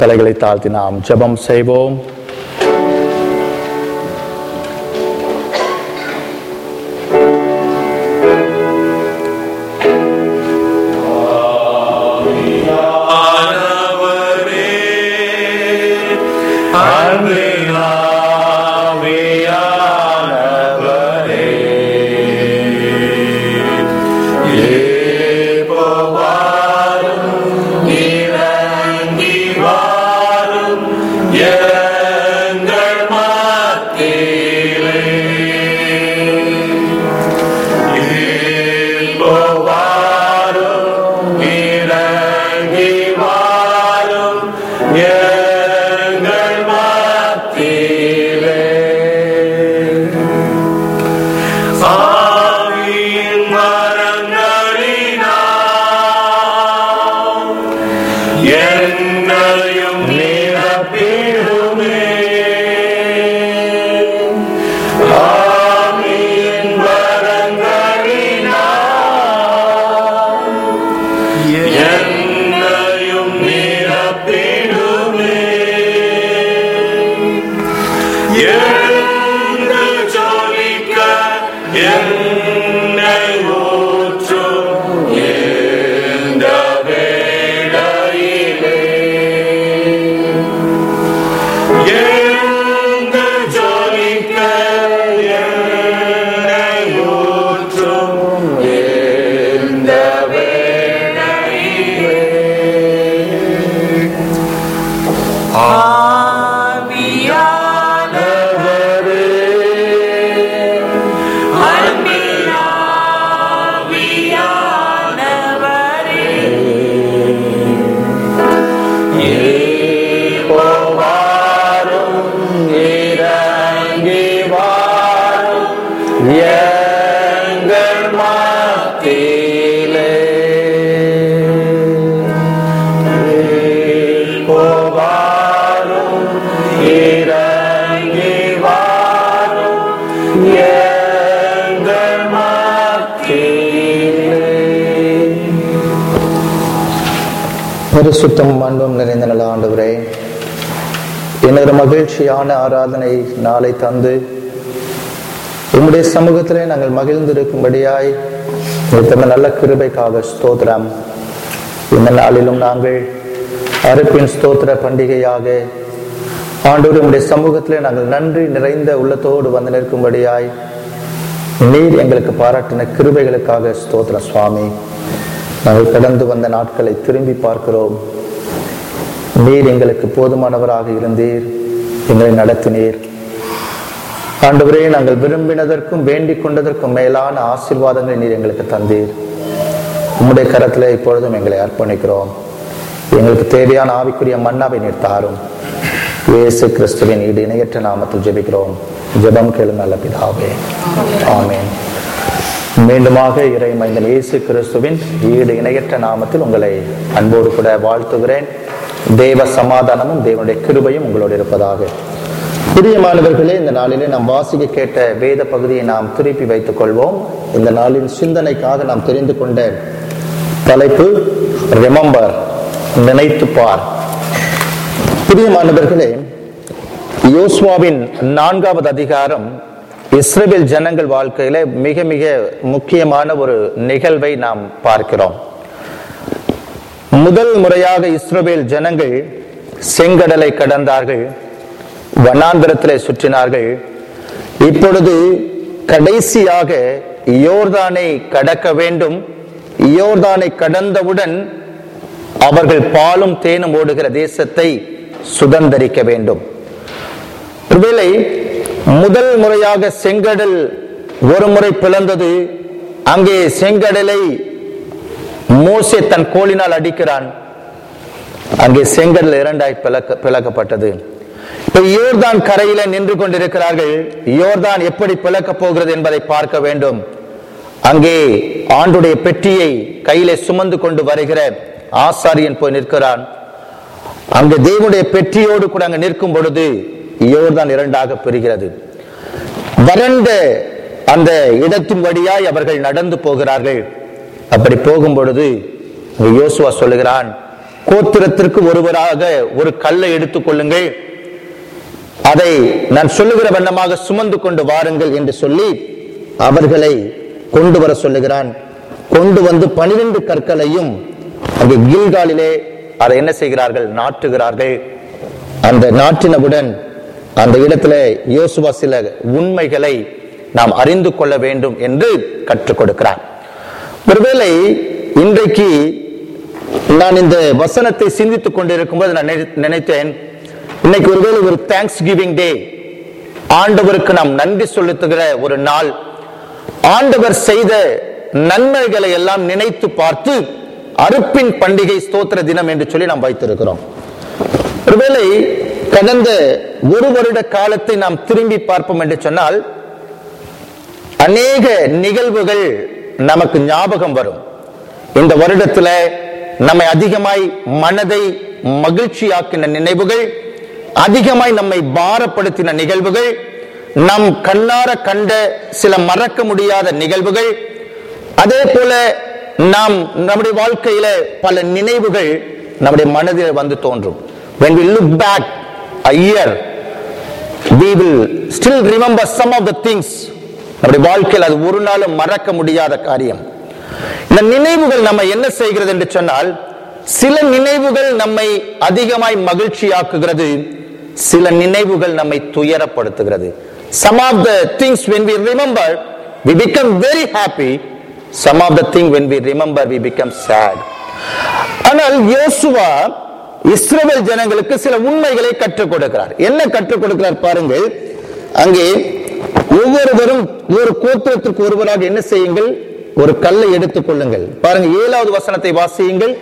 தலைகளை தாழ்த்தி நாம் ஜெபம் செய்வோம் என்னையும் நிரப்பிடுமே ஆவியின் வரங்களினால் என்னையும் நிரப்பிடுமே எழுந்து ஜொலிக்க என்னை ஊற்றும் இந்த வேளையிலே எழுந்து ஜொலிக்க என்னை ஊற்றும் இந்த வேளையிலே ஆவியானவரே வாரும் இறங்கி வாரும் எங்கள் மத்தியிலே வாரும் இறங்கி வாரும் எங்கள் மத்தியிலே பரிசுத்தம் அன்பும் நிறைந்த நல்ல ஆண்டவரே எனது மகிழ்ச்சியான ஆராதனை நாளை தந்து உம்முடைய சமூகத்திலே நாங்கள் மகிழ்ந்திருக்கும்படியாய் இத்தனை நல்ல கிருபைக்காக ஸ்தோத்திரம் இந்த நாளிலும் நாங்கள் அறுப்பின் ஸ்தோத்திர பண்டிகையாக ஆண்டவர் உம்முடைய சமூகத்திலே நாங்கள் நன்றி நிறைந்த உள்ளத்தோடு வந்து நிற்கும்படியாய் நீர் எங்களுக்கு பாராட்டின கிருபைகளுக்காக ஸ்தோத்திரம் சுவாமி நாங்கள் கடந்து வந்த நாட்களை திரும்பி பார்க்கிறோம் நீர் எங்களுக்கு போதுமானவராக இருந்தீர் எங்களை நடத்தினீர் ஆண்டவரே நாங்கள் விரும்பினதற்கும் வேண்டிக் கொண்டதற்கும் மேலான ஆசீர்வாதங்களை நீர் எங்களுக்கு தந்தீர் உம்முடைய கரத்தில் இப்பொழுதும் எங்களை அர்ப்பணிக்கிறோம் எங்களுக்கு தேவையான ஆவிக்குரிய மன்னாவை நீர் தாரும் இயேசு கிறிஸ்துவின் ஈடு இணையற்ற நாமத்தில் ஜெபிக்கிறோம் ஜெபம் கேளு நல்ல பிதாவே ஆமென் மீண்டுமாக இறை மைந்தன் இயேசு கிறிஸ்துவின் ஈடு இணையற்ற நாமத்தில் உங்களை அன்போடு கூட வாழ்த்துகிறேன் தேவ சமாதானமும் தேவனுடைய கிருபையும் உங்களோடு இருப்பதாக பிரியமானவர்களே இந்த நாளிலே நாம் வாசிக்க கேட்ட வேத பகுதியை நாம் திருப்பி வைத்துக் கொள்வோம் இந்த நாளின் சிந்தனைக்காக நாம் தெரிந்து கொண்ட தலைப்பு ரிமம்பர் நினைத்து பார் பிரியமானவர்களே யோசுவாவின் நான்காவது அதிகாரம் இஸ்ரேல் ஜனங்கள் வாழ்க்கையில மிக மிக முக்கியமான ஒரு நிகழ்வை நாம் பார்க்கிறோம் முதல் முறையாக இஸ்ரவேல் ஜனங்கள் செங்கடலை கடந்தார்கள் வனாந்திரத்திலே சுற்றினார்கள் இப்பொழுது கடைசியாக யோர்தானை கடக்க வேண்டும் யோர்தானை கடந்தவுடன் அவர்கள் பாலும் தேனும் ஓடுகிற தேசத்தை சுதந்தரிக்க வேண்டும் ஒருவேளை முதல் முறையாக செங்கடல் ஒரு முறை பிளந்தது அங்கே செங்கடலை மோசே தன் கோலினால் அடிக்கிறான் அங்கே செங்கடல் இரண்டாய் பிளக்க பிளக்கப்பட்டது இப்ப யோர்தான் கரையில நின்று கொண்டிருக்கிறார்கள் யோர்தான் எப்படி பிளக்க போகிறது என்பதை பார்க்க வேண்டும் அங்கே ஆண்டுடைய பெட்டியை கையிலே சுமந்து கொண்டு வருகிற ஆசாரியன் போய் நிற்கிறான் அங்கு தேவனுடைய பெட்டியோடு கூட அங்கு நிற்கும் பொழுது யோர்தான் இரண்டாக பிரிகிறது வறண்ட அந்த இடத்தின் வழியாய் அவர்கள் நடந்து போகிறார்கள் அப்படி போகும் பொழுது அங்கு யோசுவா சொல்லுகிறான் கோத்திரத்திற்கு ஒருவராக ஒரு கல்லை எடுத்துக் கொள்ளுங்கள் அதை நான் சொல்லுகிற வண்ணமாக சுமந்து கொண்டு வாருங்கள் என்று சொல்லி அவர்களை கொண்டு வர சொல்லுகிறான் கொண்டு வந்து பனிரெண்டு கற்களையும் அங்கே கில்காலிலே அதை என்ன செய்கிறார்கள் நாட்டுகிறார்கள் அந்த நாட்டினவுடன் அந்த இடத்துல யோசுவா சில உண்மைகளை நாம் அறிந்து கொள்ள வேண்டும் என்று கற்றுக் கொடுக்கிறார் ஒருவேளை இன்றைக்கு நான் இந்த வசனத்தை சிந்தித்துக் கொண்டிருக்கும்போது நான் நினை- நினைத்தேன் இன்னைக்கு ஒருவேளை ஒரு தேங்க்ஸ் கிவிங் டே ஆண்டவருக்கு நாம் நன்றி செலுத்துகிற ஒரு நாள் ஆண்டவர் செய்த நன்மைகளை எல்லாம் நினைத்து பார்த்து அறுப்பின் பண்டிகை ஸ்தோத்திர தினம் என்று சொல்லி நாம் வைத்திருக்கிறோம் ஒருவேளை கடந்த ஒரு வருட காலத்தை நாம் திரும்பி பார்ப்போம் என்று சொன்னால் அநேக நிகழ்வுகள் நமக்கு ஞாபகம் வரும் இந்த வருடத்துல நம்மை அதிகமாய் மனதை மகிழ்ச்சியாக்கின நினைவுகள் அதிகமாய் நம்மை பாரப்படுத்தின நிகழ்வுகள் நம் கண்ணார கண்ட சில மறக்க முடியாத நிகழ்வுகள் அதே போல நாம் நம்முடைய வாழ்க்கையில பல நினைவுகள் நம்முடைய மனதில் வந்து தோன்றும் when we look back a year we will still remember some of the things நம்முடைய வாழ்க்கையில் அது ஒரு நாளும் மறக்க முடியாத காரியம் இந்த நினைவுகள் நம்ம என்ன செய்கிறது என்று சொன்னால் சில நினைவுகள் நம்மை அதிகமாய் மகிழ்ச்சியாக்குகிறது சில நினைவுகள் நம்மை துயரப்படுத்துகிறது some of the things when we remember we become very happy some of the thing when we remember we become sad ஆனால் யோசுவா இஸ்ரவேல் ஜனங்களுக்கு சில உண்மைகளை கற்றுக் கொடுக்கிறார் என்ன கற்றுக் கொடுக்கிறார் பாருங்கள் அங்கே ஒவ்வொருவரும் ஒரு கோத்திரத்திற்கு ஒருவராக என்ன செய்யுங்கள் ஒரு கல்லை எடுத்துக் கொள்ளுங்கள் பாருங்க ஏழாவது வசனத்தை வாசியுங்கள்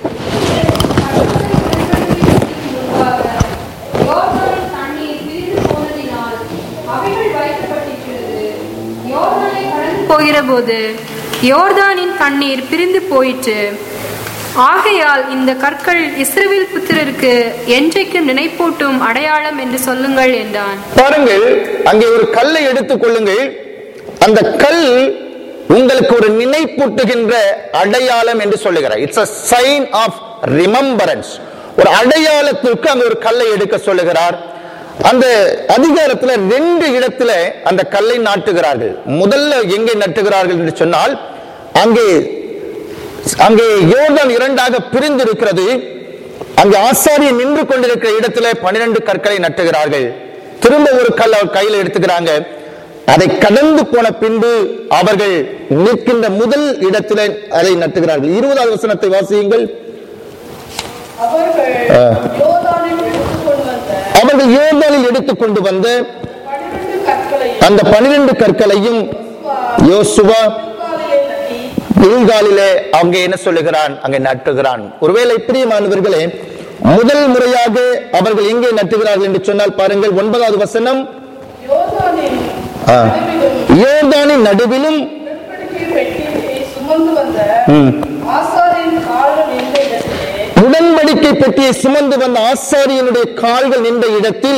யோர்தானின் தண்ணீர் பிரிந்து போனதினால் அவைகள் வைக்கப்பட்டிருக்கிறது. யோர்தானை கடந்து போகிறபோது யோர்தானின் தண்ணீர் பிரிந்து போயிற்று ஆகையால் இந்த கற்கள் இஸ்ரவேல் புத்திரருக்கு என்றைக்கும் நினைப்பூட்டும் அடையாளம் என்று சொல்லுங்கள் என்றான் பாருங்கள் அங்கே ஒரு கல்லை எடுத்துக் கொள்ளுங்கள் அந்த கல் உங்களுக்கு ஒரு நினைப்பூட்டுகின்ற அடையாளம் என்று சொல்லுகிறார் it's a sign of remembrance ஒரு அடையாளத்திற்கு அங்க ஒரு கல்லை எடுக்க சொல்லுகிறார் அந்த அதிகாரத்துல ரெண்டு இடத்துல அந்த கல்லை நாட்டுகிறார்கள் முதல்ல எங்கே நட்டுகிறார்கள் என்று சொன்னால் அங்கே அங்கே யோர்தான் இரண்டாக பிரிந்து இருக்கிறது அங்கே ஆசாரியன் நின்று கொண்டிருக்கிற இடத்துல பன்னிரண்டு கற்களை நட்டுகிறார்கள் திரும்ப ஒரு கல் அவர் கையில் எடுத்துக்கிறாங்க அதை கடந்து போன பின்பு அவர்கள் நிற்கின்ற முதல் இடத்துல அதை நட்டுகிறார்கள் இருபதாவது வசனத்தை வாசியுங்கள் அவர்கள் ஆ. யோர்தானில் எடுத்துக்கொண்டு வந்த அவர்கள் யோர்தானில் எடுத்துக்கொண்டு வந்த பன்னிரண்டு கற்களையும் அந்த பனிரெண்டு கற்களையும் யோசுவா காலையை நட்டி கில்காலிலே அங்கே என்ன சொல்லுகிறான் அங்கே நட்டுகிறான் ஒருவேளை பிரியமானவர்களே முதல் முறையாக அவர்கள் எங்கே நட்டுகிறார்கள் என்று சொன்னால் பாருங்கள் ஒன்பதாவது வசனம் யோர்தானின் ஆ. நடுவிலும் யோர்தானின் நடுவிலும் உடன்படிக்கை பெட்டியை சுமந்து வந்த ம். ஆசாரின் கால்கள் நின்ற இடத்திலே உடன்படிக்கை பெட்டியை சுமந்து வந்த ஆசாரியனுடைய கால்கள் நின்ற இடத்தில்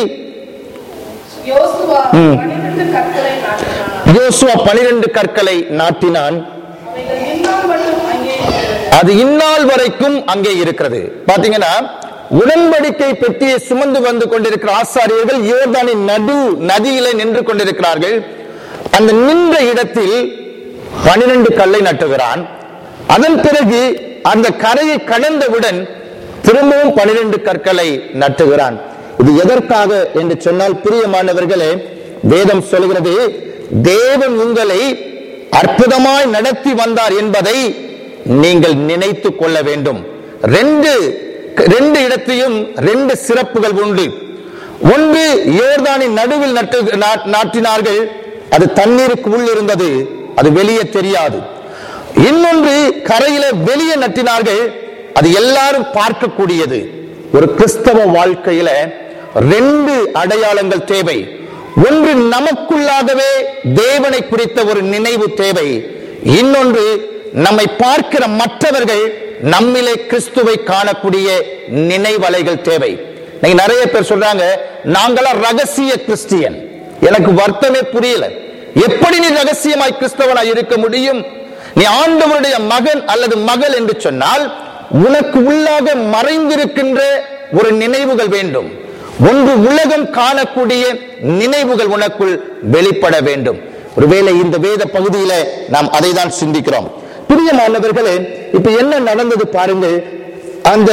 யோசுவா ம். பன்னிரண்டு கற்களை நாட்டினான் யோசுவா பனிரெண்டு கற்களை நாட்டினான் அவைகள் இந்நாள் மட்டும் அங்கே இருக்கிறது அது இந்நாள் வரைக்கும் அங்கே இருக்கிறது பாத்தீங்கன்னா உடன்படிக்கை பெட்டியை சுமந்து வந்து கொண்டிருக்கிற ஆசாரியர்கள் யோர்தானின் நடு நதியிலே நின்று கொண்டிருக்கிறார்கள் அந்த நின்ற இடத்தில் பனிரெண்டு கல்லை நட்டுகிறான் அதன் பிறகு அந்த கரையை கடந்தவுடன் திரும்பவும் பனிரெண்டு கற்களை நட்டுகிறான் இது எதற்காக என்று சொன்னால் பிரியமானவர்களே வேதம் சொல்கிறது தேவன் உங்களை அற்புதமாய் நடத்தி வந்தார் என்பதை நீங்கள் நினைத்து கொள்ள வேண்டும் ரெண்டு ரெண்டு இடத்தையும் ரெண்டு சிறப்புகள் உண்டு ஒன்று யோர்தானின் நடுவில் நட்டு நா- நாட்டினார்கள் அது தண்ணீருக்கு உள் இருந்தது அது வெளியே தெரியாது இன்னொன்று கரையில வெளியே நட்டினார்கள் அது எல்லாரும் பார்க்கக்கூடியது ஒரு கிறிஸ்தவ வாழ்க்கையில ரெண்டு அடையாளங்கள் தேவை ஒன்று நமக்குள்ளாகவே தேவனை குறித்த ஒரு நினைவு தேவை இன்னொன்று நம்மை பார்க்கிற மற்றவர்கள் நம்மிலே கிறிஸ்துவை காணக்கூடிய நினைவலைகள் தேவை நீங்க நிறைய பேர் சொல்றாங்க நாங்களாம் ரகசிய கிறிஸ்டியன் எனக்கு வருத்தமே புரியல எப்படி நீ ரகசியமாய் கிறிஸ்தவனாய் இருக்க முடியும் நீ ஆண்டவருடைய மகன் அல்லது மகள் என்று சொன்னால் உனக்கு உள்ளாக மறைந்திருக்கின்ற ஒரு நினைவுகள் வேண்டும் ஒன்று உலகம் காணக்கூடிய நினைவுகள் உனக்குள் வெளிப்பட வேண்டும் ஒருவேளை இந்த வேத பகுதியில நாம் அதை தான் சிந்திக்கிறோம் பிரியமானவர்களே இப்ப என்ன நடந்தது பாருங்கள் அந்த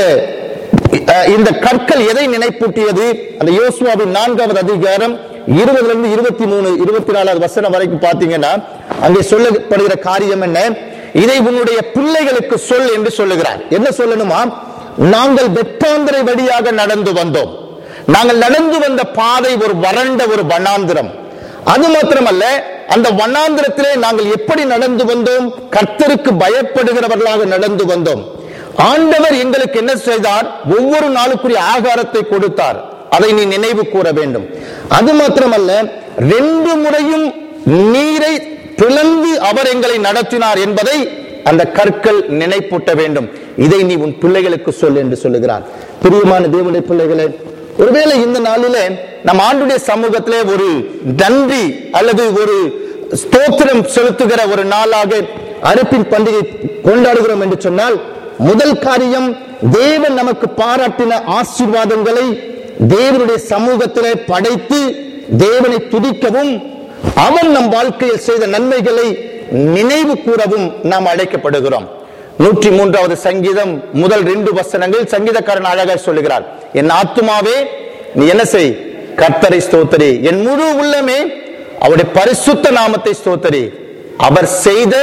அஹ், இந்த கற்கள் எதை நினைப்பூட்டியது அந்த யோசுவாவின் நான்காவது அதிகாரம் இருபதுல இருந்து இருபத்தி மூணு இருபத்தி நாலாவது வசனம் வரைக்கும் பாத்தீங்கன்னா அங்கே சொல்லப்படுகிற காரியம் என்ன இதை உன்னுடைய பிள்ளைகளுக்கு சொல் என்று சொல்லுகிறார் என்ன சொல்லணுமா நாங்கள் வெட்டாந்தரை வழியாக நடந்து வந்தோம் நாங்கள் நடந்து வந்த பாதை ஒரு வறண்ட ஒரு வனாந்திரம் அது மாத்திரமல்ல அந்த வண்ணாந்திரத்திலே நாங்கள் எப்படி நடந்து வந்தோம் கர்த்தருக்கு பயப்படுகிறவர்களாக நடந்து வந்தோம் ஆண்டவர் எங்களுக்கு என்ன செய்தார் ஒவ்வொரு நாளுக்குரிய ஆகாரத்தை கொடுத்தார் அதை நீ நினைவு கூற வேண்டும் அது மாத்திரமல்ல ரெண்டு முறையும் நீரை பிளந்து அவர் எங்களை நடத்தினார் என்பதை அந்த கற்கள் நினைப்பூட்ட வேண்டும் இதை நீ உன் பிள்ளைகளுக்கு சொல் என்று சொல்லுகிறார் பிரியமான தேவனுடைய பிள்ளைகளே ஒருவேளை இந்த நாளிலே நம் ஆண்டுடைய சமூகத்திலே ஒரு நன்றி அல்லது ஒரு ஸ்தோத்திரம் செலுத்துகிற ஒரு நாளாக அறுப்பின் பண்டிகை கொண்டாடுகிறோம் என்று சொன்னால் முதல் காரியம் தேவன் நமக்கு பாராட்டின ஆசீர்வாதங்களை தேவனுடைய சமூகத்திலே படைத்து தேவனை துதிக்கவும் அவன் நம் வாழ்க்கையில் செய்த நன்மைகளை நினைவு கூறவும் நாம் அழைக்கப்படுகிறோம் நூற்றி மூன்றாவது சங்கீதம் முதல் ரெண்டு வசனங்கள் சங்கீதக்காரன் அழகாக சொல்லுகிறார் என் ஆத்துமாவே நீ என்ன செய் கர்த்தரை ஸ்தோத்தரி என் முழு உள்ளமே அவருடைய பரிசுத்த நாமத்தை ஸ்தோத்தரி அவர் செய்த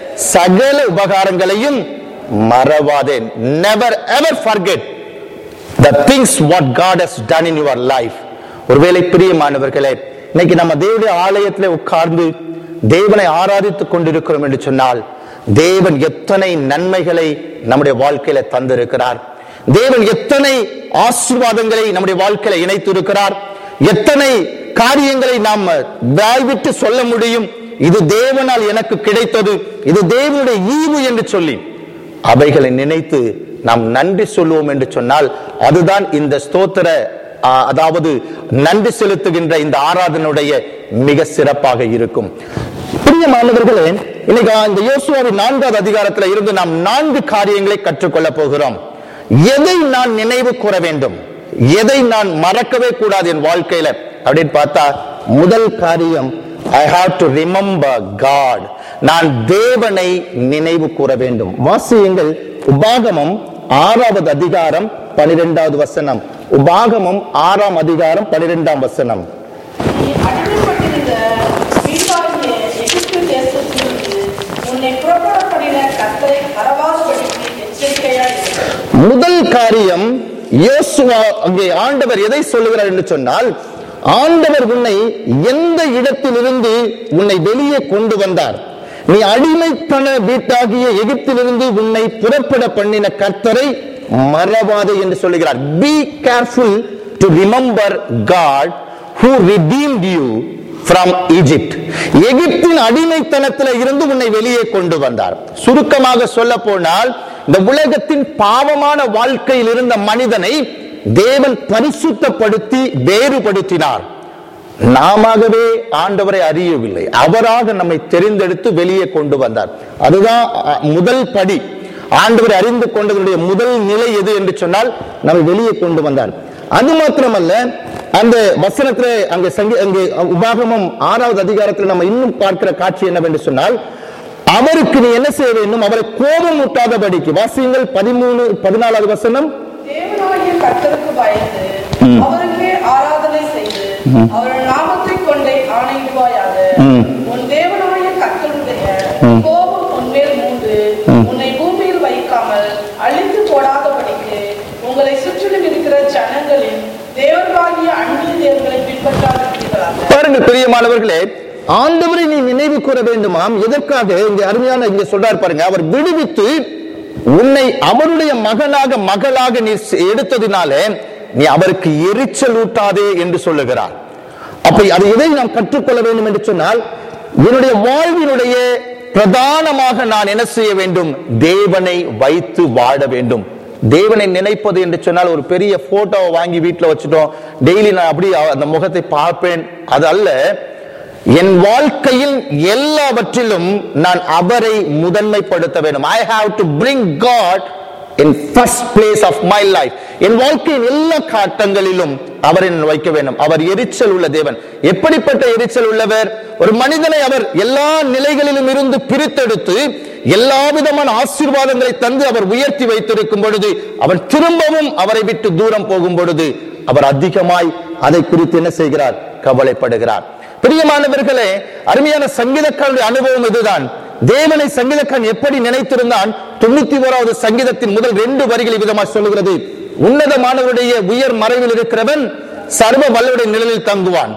சகல உபகாரங்களையும் மறவாதே never ever forget the things what God has done in your life ஒருவேளை பிரியமானவர்களே இன்னைக்கு நம்ம தேவனுடைய ஆலயத்திலே உட்கார்ந்து தேவனை ஆராதித்துக் கொண்டிருக்கிறோம் என்று சொன்னால் தேவன் எத்தனை நன்மைகளை நம்முடைய வாழ்க்கையில தந்திருக்கிறார் தேவன் எத்தனை ஆசீர்வாதங்களை நம்முடைய வாழ்க்கையில இணைத்து இருக்கிறார் எத்தனை காரியங்களை நாம் வாய்விட்டு சொல்ல முடியும் இது தேவனால் எனக்கு கிடைத்தது இது தேவனுடைய ஈவு என்று சொல்லி அவைகளை நினைத்து நாம் நன்றி சொல்லுவோம் என்று சொன்னால் அதுதான் இந்த ஸ்தோத்திர ஆ, அதாவது நன்றி செலுத்துகின்ற இந்த ஆராதனுடைய மிக சிறப்பாக இருக்கும் பிரியமானவர்களே இன்னைக்கு இந்த யோசுவாவின் நான்காவது அதிகாரத்தில் இருந்து நாம் நான்கு காரியங்களை கற்றுக்கொள்ள போகிறோம் எதை நான் நினைவு கூற வேண்டும் எதை நான் மறக்கவே கூடாது என் வாழ்க்கையில அப்படின்னு பார்த்தா முதல் காரியம் I have to remember God நான் தேவனை நினைவு கூற வேண்டும் வாசியுங்கள் உபாகமம் ஆறாவது அதிகாரம் பனிரெண்டாவது வசனம் உபாகமம் ஆறாம் அதிகாரம் பனிரெண்டாம் வசனம் நீ அடிமைப்பட்டிருந்த வீட்டாகிய எகிப்து தேசத்திலிருந்து உன்னை புறப்பட பண்ணின கர்த்தரை மறவாதபடிக்கு எச்சரிக்கையாய் இரு. முதல் காரியம் இயேசுவா அங்கே ஆண்டவர் எதை சொல்லுகிறார் என்று சொன்னால் ஆண்டவர் உன்னை எந்த இடத்திலிருந்து உன்னை வெளியே கொண்டு வந்தார் நீ அடிமைத்தன வீட்டாகிய எகிப்திலிருந்து உன்னை புறப்பட பண்ணின கர்த்தரை மறவாதே என்று சொல்லுகிறார் be careful to remember God who redeemed you from Egypt எகிப்தின் அடிமைத்தனத்தில் இருந்து உன்னை வெளியே கொண்டு வந்தார் சுருக்கமாக சொல்ல போனால் இந்த உலகத்தின் பாவமான வாழ்க்கையில் இருந்த மனிதனை தேவன் பரிசுத்தப்படுத்தி வேறுபடுத்தினார் நாமவே ஆண்டவரை அறியவில்லை அவராக நம்மை தெரிந்தெடுத்து வெளியே கொண்டு வந்தார் அதுதான் அ, முதல் படி ஆண்டவரை அறிந்து கொண்டதனுடைய முதல் நிலை எது என்று சொன்னால் நம்மை வெளியே கொண்டு வந்தார் அது மாத்திரமல்ல அந்த வசனத்துல அங்க சங்கி அங்கே உபாகமம் ஆறாவது அதிகாரத்தில் நம்ம இன்னும் பார்க்கிற காட்சி என்னவென்று சொன்னால் அவருக்கு நீ என்ன செய்ய வேண்டும் அவரை கோபம் ஊட்டாதபடிக்கு வாசியங்கள் பதிமூணு பதினாலாவது வசனம் தேவனாகிய கர்த்தருக்கு பயந்து அவருக்கே ஆராதனை செய்து அவருடைய நாமத்தை கொண்டே ஆணையிடுவாயாக உன் தேவனாகிய கர்த்தருடைய கோபம் உன்மேல் மூண்டு உன்னை பூமியில் வைக்காமல் அழித்து போடாதபடிக்கு உங்களை சுற்றிலும் இருக்கிற ஜனங்களின் தேவர்களாகிய அந்நிய தேவர்களை பின்பற்றாதிருக்கிறார்கள் பாருங்க பிரியமானவர்களே ஆண்டவரை நீ நினைவு கூற வேண்டுமாம் எதற்காக இங்க அருமையான இங்க சொல்றார் பாருங்க அவர் விடுவித்து உன்னை அவருடைய மகனாக மகளாக நீ எடுத்ததினாலே நீ அவருக்கு எரிச்சல் ஊட்டாதே என்று சொல்லுகிறார் அப்ப அது எதை நாம் கற்றுக்கொள்ள வேண்டும் என்று சொன்னால் என்னுடைய வாழ்வினுடைய பிரதானமாக நான் என்ன செய்ய வேண்டும் தேவனை வைத்து வாழ வேண்டும் தேவனை நினைப்பது என்று சொன்னால் ஒரு பெரிய போட்டோவை வாங்கி வீட்டுல வச்சுட்டோம் டெய்லி நான் அப்படி அந்த முகத்தை பார்ப்பேன் அது அல்ல என் வாழ்க்கையில் எல்லாவற்றிலும் நான் அவரை முதன்மைப்படுத்த வேண்டும் I have to bring God in first place of my life என் வாழ்க்கையின் எல்லா காட்டங்களிலும் அவரை நான் வைக்க வேண்டும் அவர் எரிச்சல் உள்ள தேவன் எப்படிப்பட்ட எரிச்சல் உள்ளவர் ஒரு மனிதனை அவர் எல்லா நிலைகளிலும் இருந்து பிரித்தெடுத்து எல்லா விதமான ஆசீர்வாதங்களை தந்து அவர் உயர்த்தி வைத்திருக்கும் பொழுது அவன் திரும்பவும் அவரை விட்டு தூரம் போகும் பொழுது அவர் அதிகமாய் அதை குறித்து என்ன செய்கிறார் கவலைப்படுகிறார் பிரியமானவர்களே அருமையான சங்கீதக்காரனுடைய அனுபவம் இதுதான் தேவனை சங்கீதக்காரன் எப்படி நினைத்திருந்தான் தொண்ணூத்தி ஓராவது சங்கீதத்தின் முதல் ரெண்டு வரிகளை விதமாக சொல்லுகிறது உன்னதமானவருடைய உயர் மறைவில் இருக்கிறவன் சர்வ வல்லவருடைய நிழலில் தங்குவான்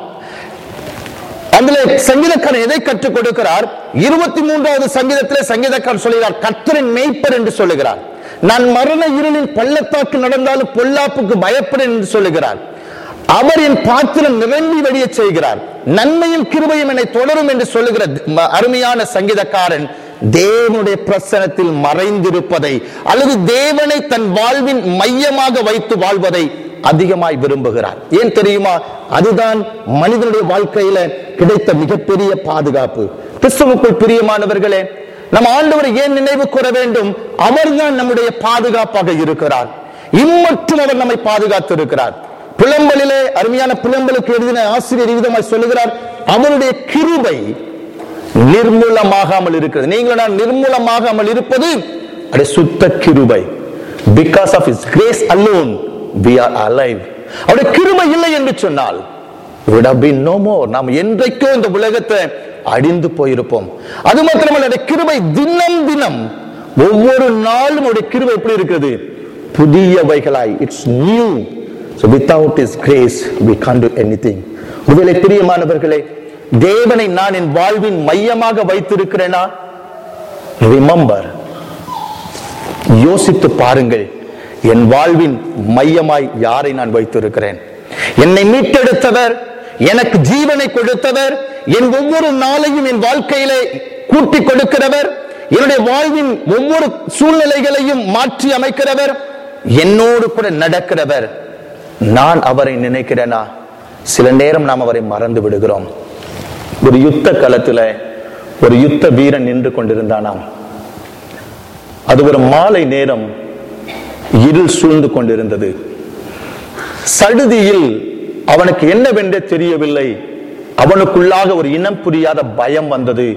அதுல சங்கீதக்காரன் எதை கற்றுக் கொடுக்கிறார் இருபத்தி மூன்றாவது சங்கீதத்திலே சங்கீதக்காரன் சொல்கிறார் கர்த்தரின் மெய்ப்பர் என்று சொல்லுகிறார் நான் மரண இருளில் பள்ளத்தாக்கு நடந்தாலும் பொல்லாப்புக்கு பயப்படேன் என்று சொல்லுகிறார் அவர் என் பாத்திரம் நிரம்பி வழிய செய்கிறார் நன்மையும் கிருபையும் என்னை தொடரும் என்று சொல்லுகிற ம- அருமையான சங்கீதக்காரன் தேவனுடைய பிரசனத்தில் மறைந்திருப்பதை அல்லது தேவனை தன் வாழ்வின் மையமாக வைத்து வாழ்வதை அதிகமாய் விரும்புகிறார் ஏன் தெரியுமா அதுதான் மனிதனுடைய வாழ்க்கையில கிடைத்த மிகப்பெரிய பாதுகாப்பு கிறிஸ்துவுக்குள் பிரியமானவர்களே நம் ஆண்டவரை ஏன் நினைவு கூற வேண்டும் அவர்தான் நம்முடைய பாதுகாப்பாக இருக்கிறார் இம்மற்றும் அவர் நம்மை பாதுகாத்து இருக்கிறார் புலம்பலிலே அருமையான புலம்பலுக்கு எழுதின ஆசிரியர் விதமாய் சொல்லுகிறார் அவருடைய கிருபை நிர்மூலமாகாமல் இருக்கிறது நீங்கள் நான் நிர்மூலமாகாமல் இருப்பது அது சுத்த கிருபை because of is grace alone we are alive அவருடைய கிருபை இல்லை என்று சொன்னால் would have been no more நாம் என்றைக்கோ இந்த உலகத்தை அடிந்து போயிருப்போம் அது மாத்திரமல்ல அவருடைய கிருபை தினம் தினம் ஒவ்வொரு நாளும் அவருடைய கிருபை எப்படி இருக்கிறது புதியவைகளாய் it's new so without his grace we can't do anything ஒருவேளை பிரியமானவர்களே தேவனை நான் என் வாழ்வின் மையமாக வைத்திருக்கிறேனா ரிமெம்பர் யோசித்து பாருங்கள் என் வாழ்வின் மையமாய் யாரை நான் வைத்திருக்கிறேன் என்னை மீட்டெடுத்தவர் எனக்கு ஜீவனை கொடுத்தவர் என் ஒவ்வொரு நாளையும் என் வாழ்க்கையிலே கூட்டி கொடுக்கிறவர் என்னுடைய வாழ்வின் ஒவ்வொரு சூழ்நிலைகளையும் மாற்றி அமைக்கிறவர் என்னோடு கூட நடக்கிறவர் நான் அவரை நினைக்கிறேனா சில நேரம் நாம் அவரை மறந்து விடுகிறோம் ஒரு யுத்த களத்துல ஒரு யுத்த வீரன் நின்று கொண்டிருந்தானாம் அது ஒரு மாலை நேரம் இருள் சூழ்ந்து கொண்டிருந்தது சடுதியில் அவனுக்கு என்னவென்றே தெரியவில்லை அவனுக்குள்ளாக ஒரு இனம் புரியாத பயம் வந்தது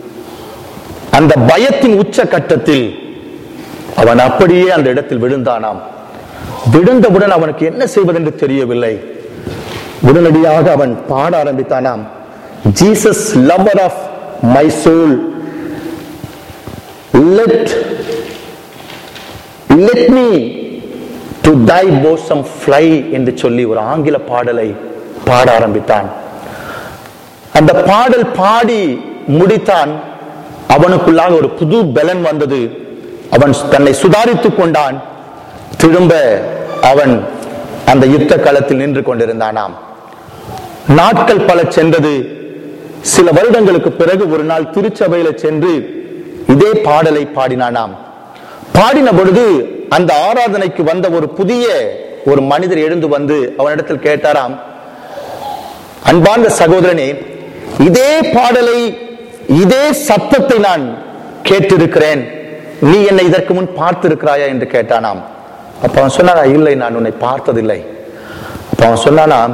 அந்த பயத்தின் உச்ச கட்டத்தில் அவன் அப்படியே அந்த இடத்தில் விழுந்தானாம் விழுந்தவுடன் அவனுக்கு என்ன செய்வதென்று தெரியவில்லை உடனடியாக அவன் பாட ஆரம்பித்தானாம் Jesus lover of my soul let let me to thy bosom fly என்று சொல்லி ஒரு ஆங்கில பாடலை பாட ஆரம்பித்தான் அந்த பாடல் பாடி முடித்தான் அவனுக்குள்ளாக ஒரு புது பலன் வந்தது அவன் தன்னை சுதாரித்துக் கொண்டான் திரும்ப அவன் அந்த யுத்த களத்தில் நின்று கொண்டிருந்தானாம் நாட்கள் பல சென்றது சில வருடங்களுக்கு பிறகு ஒரு நாள் திருச்சபையில சென்று இதே பாடலை பாடினானாம் பாடின பொழுது அந்த ஆராதனைக்கு வந்த ஒரு புதிய ஒரு மனிதர் எழுந்து வந்து அவனிடத்தில் கேட்டாராம் அன்பார்ந்த சகோதரனே இதே பாடலை இதே சத்தத்தை நான் கேட்டிருக்கிறேன் நீ என்னை இதற்கு முன் பார்த்திருக்கிறாயா என்று கேட்டானாம் அப்ப அவன் சொன்னாரா இல்லை நான் உன்னை பார்த்ததில்லை அப்ப அவன் சொன்னானாம்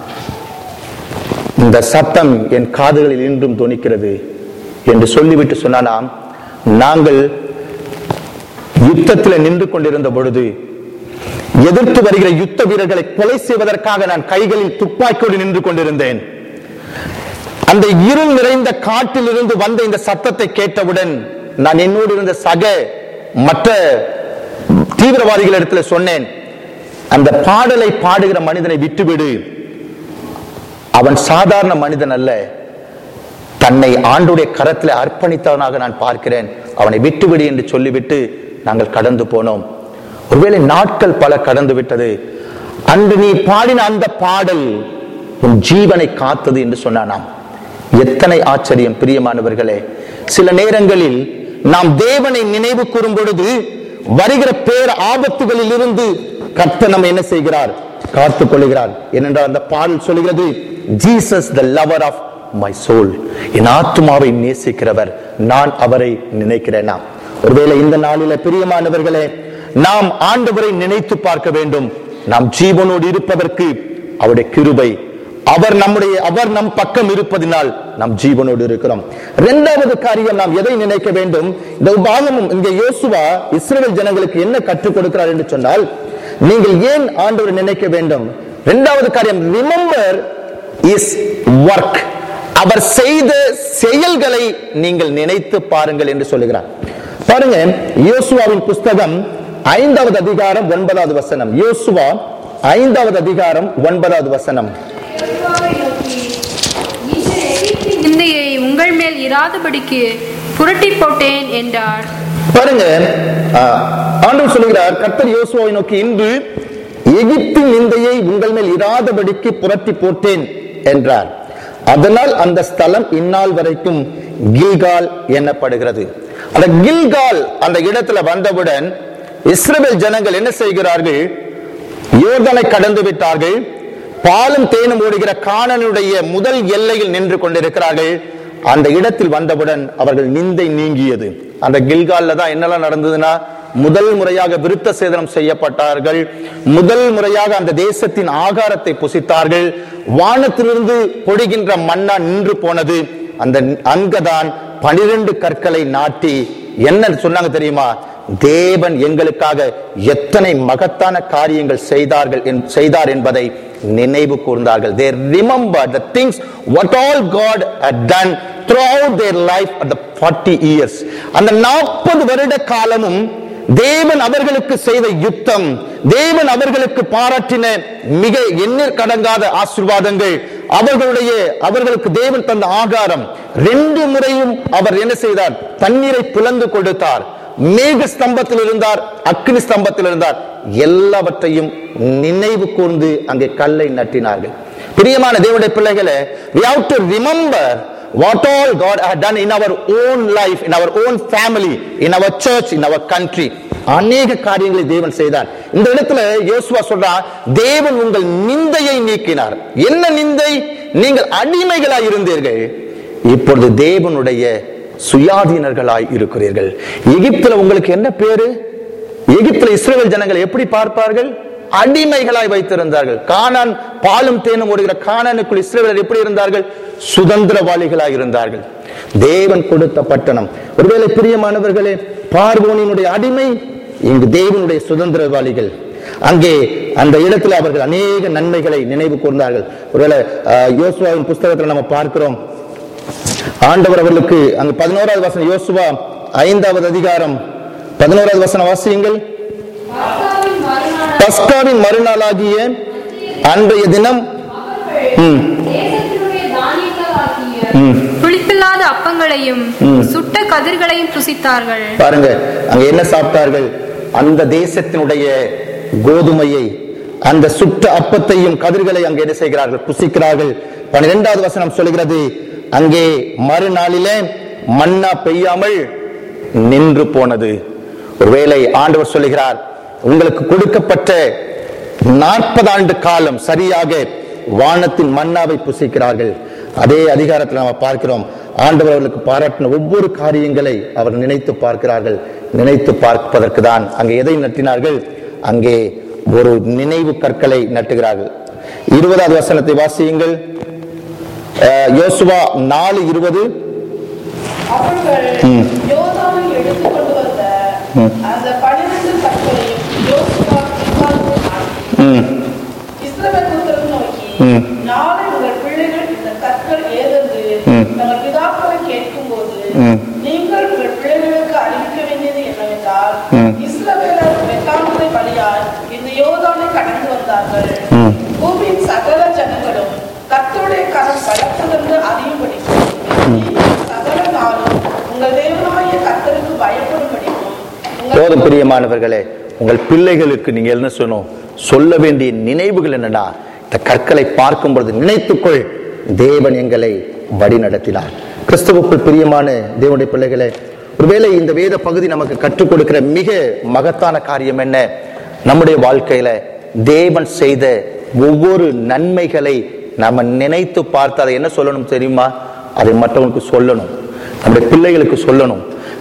இந்த சத்தம் என் காதுகளில் இன்றும் தொனிக்கிறது என்று சொல்லிவிட்டு சொன்னானாம் நாங்கள் யுத்தத்தில் நின்று கொண்டிருந்த பொழுது எதிர்த்து வருகிற யுத்த வீரர்களை கொலை செய்வதற்காக நான் கைகளில் துப்பாக்கியோடு நின்று கொண்டிருந்தேன் அந்த இருள் நிறைந்த காட்டில் இருந்து வந்த இந்த சத்தத்தை கேட்டவுடன் நான் என்னோடு இருந்த சக மற்ற தீவிரவாதிகள் இடத்துல சொன்னேன் அந்த பாடலை பாடுகிற மனிதனை விட்டுவிடு அவன் சாதாரண மனிதன் அல்ல தன்னை ஆண்டுடைய கரத்தில் அர்ப்பணித்தவனாக நான் பார்க்கிறேன் அவனை விட்டுவிடு என்று சொல்லிவிட்டு நாங்கள் கடந்து போனோம் ஒருவேளை நாட்கள் பல கடந்து விட்டது அன்று நீ பாடின அந்த பாடல் உன் ஜீவனை காத்தது என்று சொன்னானாம் எத்தனை ஆச்சரியம் பிரியமானவர்களே சில நேரங்களில் நாம் தேவனை நினைவு கூறும் பொழுது வருகிற பேர் ஆபத்துகளில் இருந்து கர்த்தர் நம்ம என்ன செய்கிறார் காத்துக் கொள்கிறார் ஏனென்றால் அந்த பாடல் சொல்லுகிறது Jesus the lover of my soul என் ஆத்மாவை நேசிக்கிறவர் நான் அவரை நினைக்கிறேனா ஒருவேளை இந்த நாளில பிரியமானவர்களே நாம் ஆண்டவரை நினைத்து பார்க்க வேண்டும் நாம் ஜீவனோடு இருப்பதற்கு அவருடைய கிருபை அவர் நம்முடைய அவர் நம் பக்கம் இருப்பதினால் நாம் ஜீவனோடு இருக்கிறோம் இரண்டாவது காரியம் நாம் எதை நினைக்க வேண்டும் இந்த உபாகமும் இங்கே யோசுவா இஸ்ரேல் ஜனங்களுக்கு என்ன கற்றுக் கொடுக்கிறார் என்று சொன்னால் நீங்கள் ஏன் ஆண்டவரை நினைக்க வேண்டும் இரண்டாவது காரியம் ரிமெம்பர் இஸ் ஒர்க் அவர் செய்த செயல்களை நீங்கள் நினைத்து பாருங்கள் என்று சொல்லுகிறார் பாருங்க யோசுவாவின் புஸ்தகம் ஐந்தாவது அதிகாரம் ஒன்பதாவது வசனம் யோசுவா ஐந்தாவது அதிகாரம் ஒன்பதாவது வசனம் யோசுவாவை நோக்கி, "இந்த எகிப்தின் நிந்தையை உங்கள் மேல் இராதபடிக்கு புரட்டி போட்டேன் என்றார் பாருங்க ஆஹ், ஆண்டவர் சொல்லுகிறார் கர்த்தர் யோசுவாவை நோக்கி இன்று எகிப்தின் நிந்தையை உங்கள் மேல் இராதபடிக்கு புரட்டி போட்டேன் என்றார் அதனால் அந்த ஸ்தலம் இந்நாள் வரைக்கும் கில்கால் எண்ணப்படுகிறது அந்த கில்கால் அந்த இடத்துல வந்தவுடன் இஸ்ரவேல் ஜனங்கள் என்ன செய்கிறார்கள் யோர்தனை கடந்து விட்டார்கள் பாலும் தேனும் ஓடுகிற காணனுடைய முதல் எல்லையில் நின்று கொண்டிருக்கிறார்கள் அந்த இடத்தில் வந்தவுடன் அவர்கள் நிந்தை நீங்கியது அந்த கில்கால்ல தான் என்னெல்லாம் நடந்ததுன்னா முதல் முறையாக விருத்த சேதனம் செய்யப்பட்டார்கள் முதல் முறையாக அந்த தேசத்தின் ஆகாரத்தை புசித்தார்கள் வானத்திலிருந்து பொழிகின்ற மன்னா நின்று போனது அந்த அங்கதான் பனிரெண்டு கற்களை நாட்டி என்ன சொன்னாங்க தெரியுமா தேவன் எங்களுக்காக எத்தனை மகத்தான காரியங்கள் செய்தார்கள் என்- செய்தார் என்பதை நினைவு கூர்ந்தார்கள் they remember the things what all god had done throughout their life at the 40 years அந்த 40 வருட காலமும் தேவன் அவர்களுக்கு செய்த யுத்தம் தேவன் அவர்களுக்கு பாராட்டின மிக எண்ணீர் கடங்காத ஆசீர்வாதங்கள் அவர்களுடைய அவர்களுக்கு தேவன் தந்த ஆகாரம் ரெண்டு முறையும் அவர் என்ன செய்தார் தண்ணீரை பிளந்து கொடுத்தார் மேக ஸ்தம்பத்தில் இருந்தார் அக்னி ஸ்தம்பத்தில் இருந்தார் எல்லாவற்றையும் நினைவு கூர்ந்து அங்கே கல்லை நட்டினார்கள் பிரியமான தேவனுடைய பிள்ளைகளே we have to remember what all God had done in our own life, in our own family, in our church, in our country. அநேக காரியங்களை தேவன் செய்தார் இந்த இடத்துல யோசுவா சொல்றான் தேவன் உங்கள் நிந்தையை நீக்கினார் என்ன நிந்தை நீங்கள் அடிமைகளாய் இருந்தீர்கள் இப்பொழுது தேவனுடைய சுயாதீனர்களாய் இருக்கிறீர்கள் எகிப்துல உங்களுக்கு என்ன பேரு எகிப்துல இஸ்ரேல் ஜனங்கள் எப்படி பார்ப்பார்கள் அடிமைகளாய் வைத்திருந்தார்கள் கானான் பாலும் தேனும் ஓடுகிற கானானுக்குள் இஸ்ரேலர் எப்படி இருந்தார்கள் சுதந்திரவாளிகளாய் இருந்தார்கள் தேவன் கொடுத்த பட்டணம் ஒருவேளை பிரியமானவர்களே பார்வோனினுடைய அடிமை இங்கு தேவனுடைய சுதந்திரவாளிகள் அங்கே அந்த இடத்துல அவர்கள் அநேக நன்மைகளை நினைவு கூர்ந்தார்கள் ஒருவேளை ஆஹ், யோசுவாவின் புஸ்தகத்தில் நம்ம பார்க்கிறோம் ஆண்டவர் அவர்களுக்கு அங்கு பதினோராவது வசனம் யோசுவா ஐந்தாவது அதிகாரம் பதினோராவது வசனம் வாசியுங்கள் பஸ்காவின் மறுநாள் பஸ்காவின் மறுநாளாகிய அன்றைய தினம் ம், தேசத்தினுடைய தானியங்களாகிய ம். புளிப்பில்லாத அப்பங்களையும் ம். சுட்ட கதிர்களையும் புசித்தார்கள் பாருங்க அங்க என்ன சாப்பிட்டார்கள் அந்த தேசத்தினுடைய கோதுமையை அந்த சுட்ட அப்பத்தையும் கதிர்களை அங்கே என்ன செய்கிறார்கள் புசிக்கிறார்கள் பன்னிரெண்டாவது வசனம் சொல்கிறது அங்கே மறுநாளிலே மன்னா பெய்யாமல் நின்று போனது ஒருவேளை ஆண்டவர் சொல்லுகிறார் உங்களுக்கு கொடுக்கப்பட்ட நாற்பது ஆண்டு காலம் சரியாக வானத்தின் மன்னாவை புசிக்கிறார்கள் அதே அதிகாரத்தில் நாம பார்க்கிறோம் ஆண்டவர் அவர்களுக்கு பாராட்டின ஒவ்வொரு காரியங்களை அவர் நினைத்து பார்க்கிறார்கள் நினைத்து பார்ப்பதற்கு தான் அங்கே எதை நட்டினார்கள் அங்கே ஒரு நினைவு கற்களை நட்டுகிறார்கள் இருபதாவது வசனத்தை வாசியுங்கள் அஹ், யோசுவா நாலு இருபது அவர்கள் யோதாவை எடுத்துக் கொண்டு வந்த அந்த பன்னிரண்டு கற்களையும் யோசுவா பின்வாங்கு நாட்டி, ம், இஸ்ரவேல் புத்திரரை நோக்கி ம். நாளை உங்கள் பிள்ளைகள் இந்த கற்கள் ஏதென்று ம். தங்கள் பிதாக்களை கேட்கும்போது ம். நீங்கள் உங்கள் பிள்ளைகளுக்கு அறிவிக்க வேண்டியது என்னவென்றால் ம். இஸ்ரவேலர் வெட்டாமலை வழியாய் இந்த யோதானை கடந்து வந்தார்கள் ம். பூமியின் சகல ஜனங்களும் கர்த்தருடைய கரம் பலத்ததென்று அறியும்படிக்கும் நீங்கள் சகல நாளும் உங்கள் தேவனாகிய கர்த்தருக்கு பயப்படும்படிக்கும் உங்கள் போதும் பிரியமானவர்களே உங்கள் பிள்ளைகளுக்கு நீங்க என்ன சொல்லணும் சொல்ல வேண்டிய நினைவுகள் என்னன்னா இந்த கற்களை பார்க்கும் பொழுது நினைத்துக்கொள் தேவன் எங்களை வழி நடத்தினார் கிறிஸ்துவுக்குள் பிரியமான தேவனுடைய பிள்ளைகளே ஒருவேளை இந்த வேத பகுதி நமக்கு கற்றுக் கொடுக்கிற மிக மகத்தான காரியம் என்ன நம்முடைய வாழ்க்கையில தேவன் செய்த ஒவ்வொரு நன்மைகளை நம்ம நினைத்து பார்த்து அதை என்ன சொல்லணும் தெரியுமா அதை மற்றவங்களுக்கு சொல்லணும் நம்முடைய பிள்ளைகளுக்கு சொல்லணும்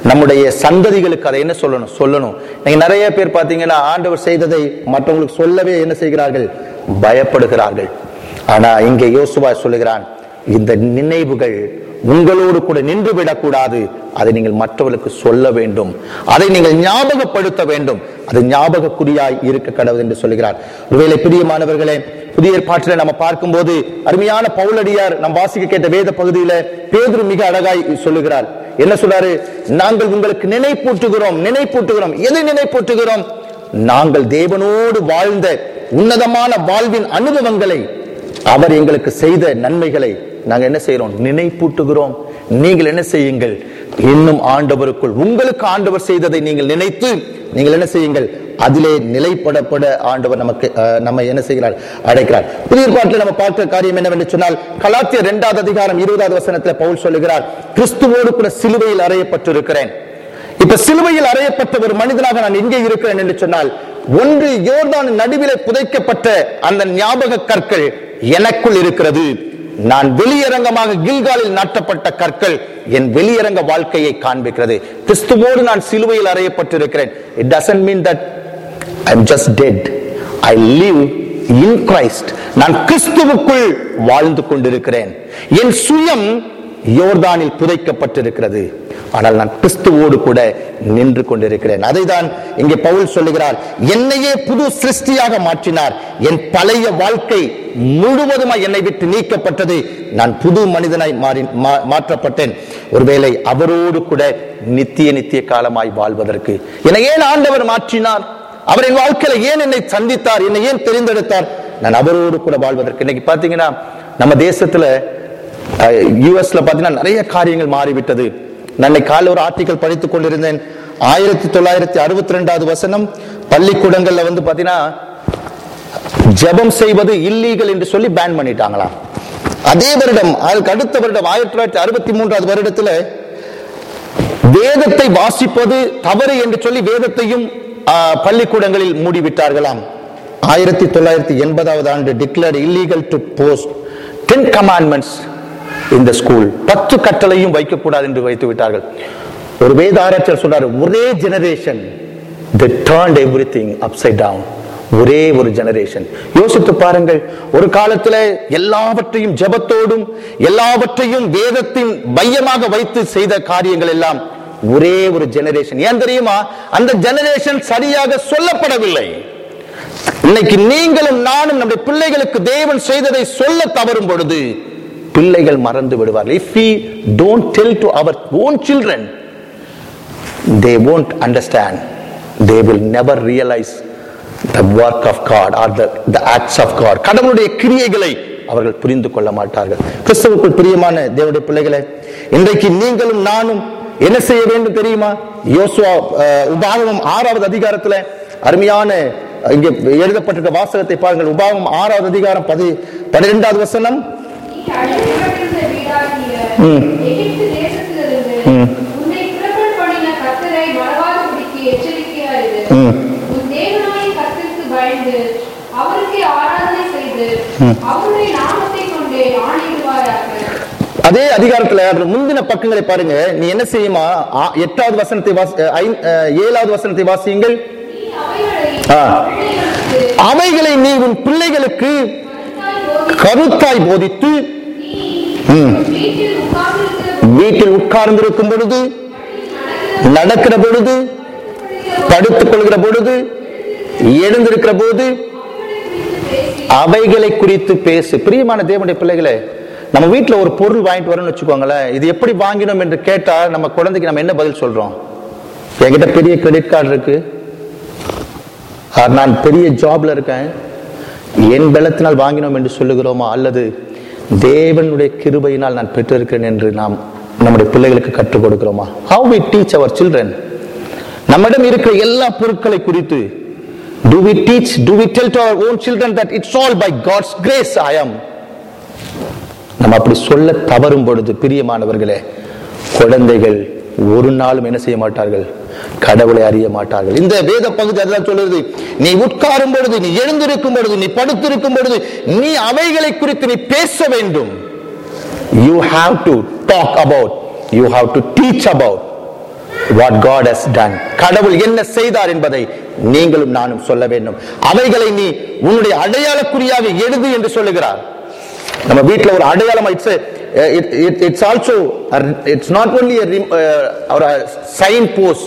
நம்முடைய சந்ததிகளுக்கு அதை என்ன சொல்லணும் சொல்லணும் நீங்க நிறைய பேர் பாத்தீங்கன்னா ஆண்டவர் செய்ததை மற்றவங்களுக்கு சொல்லவே என்ன செய்கிறார்கள் பயப்படுகிறார்கள் ஆனா இங்கே யோசுவா சொல்லுகிறான் இந்த நினைவுகள் உங்களோடு கூட நின்று விடக்கூடாது அதை நீங்கள் மற்றவர்களுக்கு சொல்ல வேண்டும் அதை நீங்கள் ஞாபகப்படுத்த வேண்டும் அது ஞாபகக்குறியாய் இருக்க கடவுள் என்று சொல்லுகிறார் ஒருவேளை பிரியமானவர்களே புதிய ஏற்பாட்டில் நம்ம பார்க்கும்போது அருமையான பவுலடியார் நம் வாசிக்க கேட்ட வேத பகுதியில பேதுரு மிக அழகாய் சொல்லுகிறார் என்ன சொல்றாரு நாங்கள் உங்களுக்கு நினைப்பூட்டுகிறோம் நினைப்பூட்டுகிறோம் எதை நினைப்பூட்டுகிறோம் நாங்கள் தேவனோடு வாழ்ந்த உன்னதமான வாழ்வின் அனுபவங்களை அவர் எங்களுக்கு செய்த நன்மைகளை நாங்க என்ன செய்யறோம் நினைப்பூட்டுகிறோம் நீங்கள் என்ன செய்யுங்கள் இன்னும் ஆண்டவருக்குள் உங்களுக்கு ஆண்டவர் செய்ததை நீங்கள் நினைத்து நீங்கள் என்ன செய்யுங்கள் அதிலே நிலைப்படப்பட ஆண்டவர் நமக்கு அஹ், நம்ம என்ன செய்கிறார் அழைக்கிறார் புதிய பாட்டில் நம்ம பார்க்கிற காரியம் என்னவென்று சொன்னால் கலாத்திய இரண்டாவது அதிகாரம் இருபதாவது வசனத்துல பவுல் சொல்லுகிறார் கிறிஸ்துவோடு கூட சிலுவையில் அறையப்பட்டிருக்கிறேன் இப்ப சிலுவையில் அறையப்பட்ட ஒரு மனிதனாக நான் எங்கே இருக்கிறேன் என்று சொன்னால் ஒன்று யோர்தான் நடுவிலே புதைக்கப்பட்ட அந்த ஞாபக கற்கள் எனக்குள் இருக்கிறது நான் வெளியரங்கமாக கில்காலில் நாட்டப்பட்ட கற்கள் என் வெளியரங்க வாழ்க்கையை காண்பிக்கிறது கிறிஸ்துவோடு நான் சிலுவையில் அறையப்பட்டிருக்கிறேன் it doesn't mean that I am just dead I live in Christ நான் கிறிஸ்துவுக்குள் வாழ்ந்து கொண்டிருக்கிறேன் என் சுயம் யோர்தானில் புதைக்கப்பட்டிருக்கிறது ஆனால் நான் கிறிஸ்துவோடு கூட நின்று கொண்டிருக்கிறேன் அதைதான் இங்கே பவுல் சொல்லுகிறார் என்னையே புது சிருஷ்டியாக மாற்றினார் என் பழைய வாழ்க்கை முழுவதுமாய் என்னை விட்டு நீக்கப்பட்டது நான் புது மனிதனாய் மாறி மா- மாற்றப்பட்டேன் ஒருவேளை அவரோடு கூட நித்திய நித்திய காலமாய் வாழ்வதற்கு என்னை ஏன் ஆண்டவர் மாற்றினார் அவர் என் வாழ்க்கையில ஏன் என்னை சந்தித்தார் என்னை ஏன் தெரிந்தெடுத்தார் நான் அவரோடு கூட வாழ்வதற்கு இன்னைக்கு பாத்தீங்கன்னா நம்ம தேசத்துல யூஎஸ்ல பாத்தீங்கன்னா நிறைய காரியங்கள் மாறிவிட்டது நான் இன்னைக்கு காலைல ஒரு ஆர்டிக்கல் படித்துக் கொண்டிருந்தேன் ஆயிரத்தி தொள்ளாயிரத்தி அறுபத்தி ரெண்டாவது வசனம் பள்ளிக்கூடங்கள்ல வந்து பாத்தீங்கன்னா ஜெபம் செய்வது இல்லீகல் என்று சொல்லி பேன் பண்ணிட்டாங்களாம் அதே வருடம் அதுக்கு அடுத்த வருடம் ஆயிரத்தி தொள்ளாயிரத்தி அறுபத்தி மூன்றாவது வருடத்துல வேதத்தை வாசிப்பது தவறு என்று சொல்லி வேதத்தையும் ஆ, பள்ளிக்கூடங்களில் மூடிவிட்டார்களாம் ஆயிரத்தி தொள்ளாயிரத்தி எண்பதாவது ஆண்டு declared illegal to post ten commandments இந்த ஸ்கூல் பத்து கட்டளையும் வைக்கக்கூடாது என்று வைத்து விட்டார்கள் ஒரு வேத ஆராய்ச்சியாளர் சொல்றாரு ஒரே generation the turned everything upside down ஒரே ஒரு ஜெனரேஷன் யோசித்து பாருங்கள் ஒரு காலத்துல எல்லாவற்றையும் ஜெபத்தோடும் எல்லாவற்றையும் வேதத்தின் மையமாக வைத்து செய்த காரியங்கள் எல்லாம் ஒரே ஒரு ஜெனரேஷன் ஏன் தெரியுமா அந்த ஜெனரேஷன் சரியாக சொல்லப்படவில்லை இன்னைக்கு நீங்களும் நானும் நம்முடைய பிள்ளைகளுக்கு தேவன் செய்ததை சொல்ல தவறும் பொழுது பிள்ளைகள் மறந்து விடுவார்கள் if we don't tell to our own children they won't understand they will never realize the work of god or the, the acts of god கடவுளுடைய கிரியைகளை அவர்கள் புரிந்து கொள்ள மாட்டார்கள் கிறிஸ்துவுக்குள் பிரியமான தேவனுடைய பிள்ளைகளே இன்றைக்கு நீங்களும் நானும் என்ன செய்ய வேண்டும் தெரியுமா யோசுவா அஹ், உபாகமம் ஆறாவது அதிகாரத்துல அருமையான இங்கே எழுதப்பட்டிருக்க வாசகத்தை பாருங்கள் உபாகமம் ஆறாவது அதிகாரம் பதி பன்னிரெண்டாவது வசனம் நீ அழைக்கப்பட்டிருந்த வீடாகிய ம். எகிப்து தேசத்திலிருந்து ம். உன்னை புறப்பட பண்ணின கர்த்தரை மறவாதபடிக்கு எச்சரிக்கையாயிரு. ம். உன் தேவனாகிய கர்த்தருக்கு பயந்து அவருக்கே ஆராதனை செய்து ம். அவருடைய நாமத்தை கொண்டே ஆணையிடுவாயாக அதே அதிகாரத்துல அதுல முந்தின பக்கங்களை பாருங்க நீ என்ன செய்யுமா ஆ, எட்டாவது வசனத்தை வாசி அஹ், ஐ- அஹ், ஏழாவது வசனத்தை வாசியுங்கள் நீ அவைகளை ஆ. பிள்ளைகளுக்கு அவைகளை நீ உன் பிள்ளைகளுக்கு கருத்தாய் கருத்தாய் போதித்து போதித்து நீ ம். வீட்டில் உட்கார்ந்திருக்கிற வீட்டில் உட்கார்ந்திருக்கும் பொழுது நடக்கிற பொழுது படுத்துக் கொள்கிற பொழுது எழுந்திருக்கிற போது அவைகளை குறித்து பேசு பிரியமான தேவனுடைய பிள்ளைகளே நம்ம வீட்டுல ஒரு பொருள் வாங்கிட்டு வரோம்னு வச்சுக்கோங்களேன் இது எப்படி வாங்கினோம் என்று கேட்டா நம்ம குழந்தைக்கு நம்ம என்ன பதில் சொல்றோம் என்கிட்ட பெரிய கிரெடிட் கார்டு இருக்கு ஆ, நான் பெரிய ஜாப்ல இருக்கேன் என் பலத்தினால் வாங்கினோம் என்று சொல்லுகிறோமா அல்லது தேவனுடைய கிருபையினால் நான் பெற்றிருக்கிறேன் என்று நாம் நம்முடைய பிள்ளைகளுக்கு கற்றுக் கொடுக்கிறோமா how we teach our children நம்மிடம் இருக்கிற எல்லா பொருட்களை குறித்து do we teach do we tell to our own children that it's all by god's grace i am நம்ம அப்படி சொல்ல தவறும் பொழுது பிரியமானவர்களே குழந்தைகள் ஒரு நாளும் என்ன செய்ய மாட்டார்கள் கடவுளை அறிய மாட்டார்கள் இந்த வேத பகுதி அதுதான் சொல்லுது நீ உட்காரும் பொழுது நீ எழுந்திருக்கும் பொழுது நீ படுத்திருக்கும் பொழுது நீ அவைகளை குறித்து நீ பேச வேண்டும் you have to talk about you have to teach about what God has done கடவுள் என்ன செய்தார் என்பதை நீங்களும் நானும் சொல்ல வேண்டும் அவைகளை நீ உன்னுடைய அடையாளக்குறியாக எழுது என்று சொல்லுகிறார் நம்ம வீட்ல ஒரு அடையாளம் it's it's also it's not only ஒரு சைன் போஸ்ட்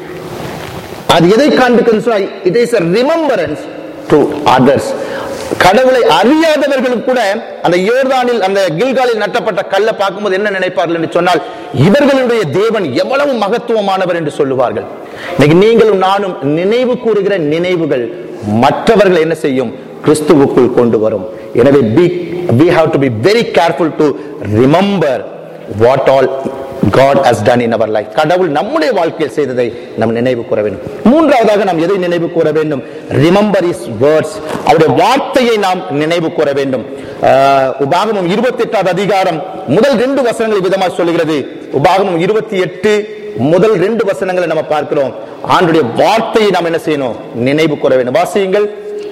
அது எதை காண்பிக்கிறது it is remembrance to others கடவுளை அறியாதவர்களும் கூட அந்த யோர்தானில் அந்த கில்காலில் நட்டப்பட்ட கல்லை பார்க்கும்போது என்ன நினைப்பார்கள் என்று சொன்னால் இவர்களுடைய தேவன் எவ்வளவு மகத்துவமானவர் என்று சொல்லுவார்கள் இன்னைக்கு நீங்களும் நானும் நினைவு கூறுகிற நினைவுகள் மற்றவர்கள் என்ன செய்யும் கிறிஸ்துவுக்குள் கொண்டு வரும் எனவே be we have to be very careful to remember what all God has done in our life கடவுள் நம்முடைய வாழ்க்கையில் செய்ததை நாம் நினைவு கூற வேண்டும் மூன்றாவதாக நாம் எதை நினைவு கூற வேண்டும் ரிமெம்பர் இஸ் வேர்ட்ஸ் அவருடைய வார்த்தையை நாம் நினைவு கூற வேண்டும் ஆஹ், உபாகமம் இருபத்தி எட்டாவது அதிகாரம் முதல் ரெண்டு வசனங்கள் விதமாக சொல்லுகிறது உபாகமம் இருபத்தி எட்டு முதல் ரெண்டு வசனங்களை நம்ம பார்க்கிறோம் ஆண்டுடைய வார்த்தையை நாம் என்ன செய்யணும் நினைவு கூற வேண்டும் வாசியுங்கள்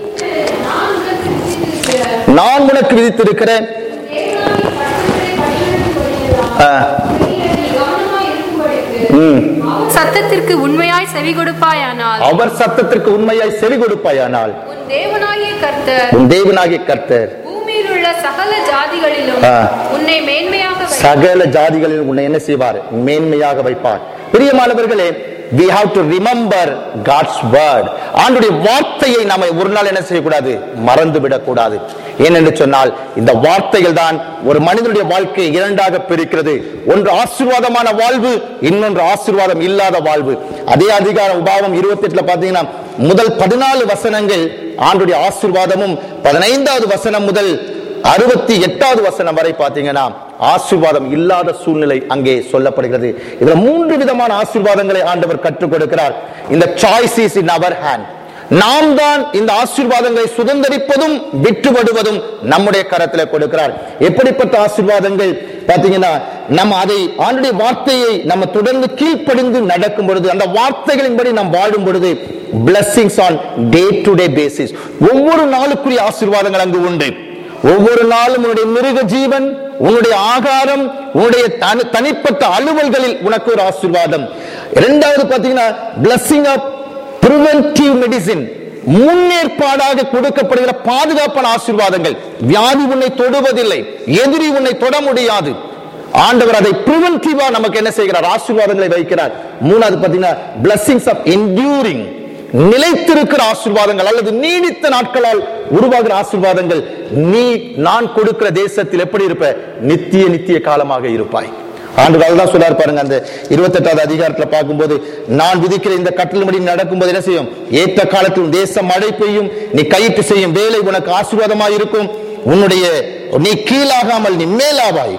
நான் உனக்கு விதித்திருக்கிற நான் உனக்கு விதித்திருக்கிற தேவனாகிய கட்டளைகளை படிக்கிறதுபடியெல்லாம் ஆ, நீ அதில் கவனமாய் இருக்கும்படிக்கு ம், அவர் சத்தத்திற்கு உண்மையாய் செவி கொடுப்பாயானால் அவர் சத்தத்திற்கு உண்மையாய் செவி கொடுப்பாயானால் உன் தேவனாகிய கர்த்தர் உன் தேவனாகிய கர்த்தர் பூமியில் உள்ள சகல ஜாதிகளிலும் ஆ. உன்னை மேன்மையாக வைப்பார். சகல ஜாதிகளில் உன்னை என்ன செய்வார் மேன்மையாக வைப்பார் பிரியமானவர்களே we have to remember God's word ஆண்டுடைய வார்த்தையை நாம ஒரு நாள் என்ன செய்யக்கூடாது மறந்து விடக்கூடாது ஏனென்று சொன்னால் இந்த வார்த்தைகள் தான் ஒரு மனிதனுடைய வாழ்க்கையை இரண்டாக பிரிக்கிறது ஒன்று ஆசீர்வாதமான வாழ்வு இன்னொன்று ஆசீர்வாதம் இல்லாத வாழ்வு அதே அதிகாரம் உபாவம் இருபத்தி எட்டுல பாத்தீங்கன்னா முதல் பதினாலு வசனங்கள் ஆண்டுடைய ஆசீர்வாதமும் பதினைந்தாவது வசனம் முதல் அறுபத்தி எட்டாவது வசனம் வரை பாத்தீங்கன்னா ஆசீர்வாதம் இல்லாத சூழ்நிலை அங்கே சொல்லப்படுகிறது இதுல மூன்று விதமான ஆசீர்வாதங்களை ஆண்டவர் கற்றுக் கொடுக்கிறார் இந்த choice is in our hand நாம் தான் இந்த ஆசீர்வாதங்களை சுதந்திரிப்பதும் விட்டுவிடுவதும் நம்முடைய கரத்தில் கொடுக்கிறார் எப்படிப்பட்ட ஆசீர்வாதங்கள் பாத்தீங்கன்னா நம்ம அதை ஆண்டுடைய வார்த்தையை நம்ம தொடர்ந்து கீழ்ப்படிந்து நடக்கும் பொழுது அந்த வார்த்தைகளின்படி நாம் வாழும் பொழுது blessings on day to day basis ஒவ்வொரு நாளுக்குரிய ஆசீர்வாதங்கள் அங்கு உண்டு ஒவ்வொரு நாளும் உன்னுடைய மிருக ஜீவன் உன்னுடைய ஆகாரம் உன்னுடைய தனி- தனிப்பட்ட அலுவல்களில் உனக்கு ஒரு ஆசீர்வாதம் இரண்டாவது பாத்தீங்கன்னா blessing of preventive medicine முன்னேற்பாடாக கொடுக்கப்படுகிற பாதுகாப்பான ஆசீர்வாதங்கள் வியாதி உன்னை தொடுவதில்லை எதிரி உன்னை தொட முடியாது ஆண்டவர் அதை பிரிவென்டிவா நமக்கு என்ன செய்கிறார் ஆசீர்வாதங்களை வைக்கிறார் மூணாவது பாத்தீங்கன்னா blessings of enduring நிலைத்திருக்கிற ஆசீர்வாதங்கள் அல்லது நீடித்த நாட்களால் உருவாகிற ஆசீர்வாதங்கள் நீ நான் கொடுக்கிற தேசத்தில் எப்படி இருப்ப நித்திய நித்திய காலமாக இருப்பாய் ஆண்டு தான் சொல்றாரு பாருங்க அந்த இருபத்தெட்டாவது அதிகாரத்துல பார்க்கும்போது நான் விதிக்கிற இந்த கட்டளை நடக்கும்போது என்ன செய்யும் ஏற்ற காலத்தில் உன் தேசம் மழை பெய்யும் நீ கையிட்டு செய்யும் வேலை உனக்கு ஆசீர்வாதமாக இருக்கும் உன்னுடைய நீ கீழாகாமல் நீ மேலாவாய்